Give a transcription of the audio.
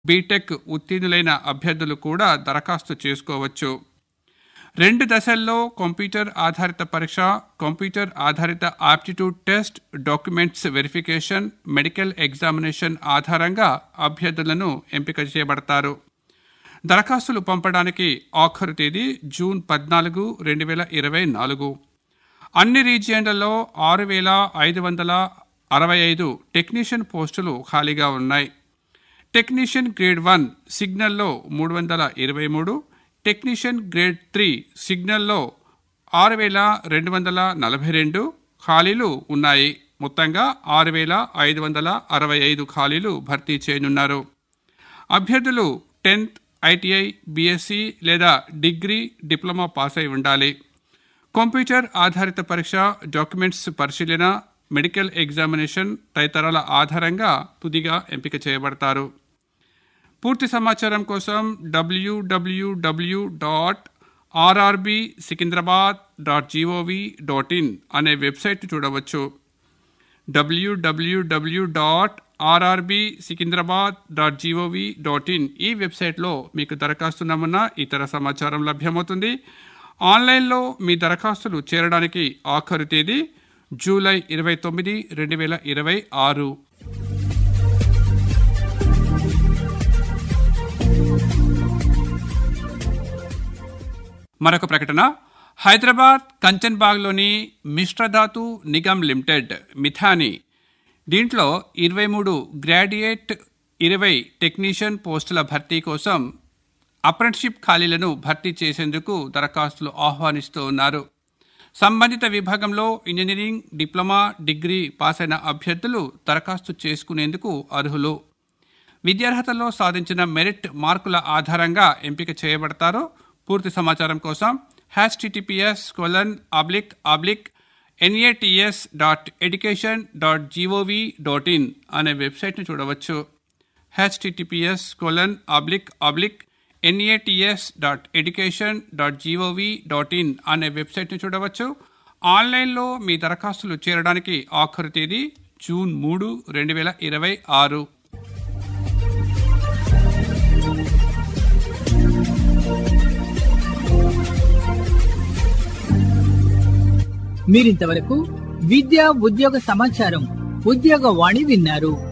BTech ఉత్తీర్ణులైన అభ్యర్థులు కూడా దరఖాస్తు చేసుకోవచ్చు రెండు దశల్లో కంప్యూటర్ ఆధారిత పరీక్ష కంప్యూటర్ ఆధారిత aptitude test documents verification medical examination ఆధారంగా అభ్యర్థులను ఎంపిక చేయబడతారు దరఖాస్తులు పంపడానికి ఆఖరు తేదీ జూన్ పద్నాలుగు రెండు వేల ఇరవై నాలుగు అన్ని రీజియన్లలో ఆరు వేల ఐదు వందల అరవై ఐదు టెక్నీషియన్ పోస్టులు ఖాళీగా ఉన్నాయి టెక్నీషియన్ గ్రేడ్ వన్ సిగ్నల్లో మూడు వందల ఇరవై మూడు టెక్నీషియన్ గ్రేడ్ త్రీ సిగ్నల్లో ఆరు వేల రెండు వందల నలభై రెండు ఖాళీలు ఉన్నాయి మొత్తంగా ఆరు వేల ఐదు వందల అరవై ఐదు ఖాళీలు భర్తీ చేయనున్నారు అభ్యర్థులు టెన్త్ ఐటీఐ బీఎస్సీ లేదా డిగ్రీ డిప్లొమా పాస్ అయి ఉండాలి కంప్యూటర్ ఆధారిత పరీక్ష డాక్యుమెంట్స్ పరిశీలన మెడికల్ ఎగ్జామినేషన్ తదితరాల ఆధారంగా తుదిగా ఎంపిక చేయబడతారు పూర్తి సమాచారం కోసం W W W dot RRB Secunderabad dot G O V dot in అనే వెబ్సైట్ చూడవచ్చు W W W dot RRB Secunderabad dot G O V dot in ఈ వెబ్సైట్లో మీకు దరఖాస్తు నమూనా ఇతర సమాచారం లభ్యమవుతుంది ఆన్లైన్లో మీ దరఖాస్తులు చేరడానికి ఆఖరు తేదీ జూలై ఇరవై తొమ్మిది రెండు వేల ఇరవై ఆరు మరొక ప్రకటన హైదరాబాద్ కంచన్బాగ్లోని మిశ్రధాతు నిగమ్ లిమిటెడ్ మిథాని దీంట్లో ఇరవై మూడు గ్రాడ్యుయేట్ ఇరవై టెక్నీషియన్ పోస్టుల భర్తీ కోసం అప్రెంటిషిప్ ఖాళీలను భర్తీ చేసేందుకు దరఖాస్తులు ఆహ్వానిస్తూ ఉన్నారు సంబంధిత విభాగంలో ఇంజనీరింగ్ డిప్లొమా డిగ్రీ పాస్ అయిన అభ్యర్థులు దరఖాస్తు చేసుకునేందుకు అర్హులు విద్యార్హతలో సాధించిన మెరిట్ మార్కుల ఆధారంగా ఎంపిక చేయబడతారు పూర్తి సమాచారం కోసం H TTPS colon oblique oblique NATS dot education dot G O V dot in అనే వెబ్సైట్ను చూడవచ్చు H TTPS colon oblique oblique NATS dot education dot G O V dot in అనే వెబ్సైట్ను చూడవచ్చు ఆన్లైన్లో మీ దరఖాస్తులు చేరడానికి ఆఖరు తేదీ జూన్ మూడు రెండు వేల ఇరవై ఆరు మీరింతవరకు విద్యా ఉద్యోగ సమాచారం ఉద్యోగ వాణి విన్నారు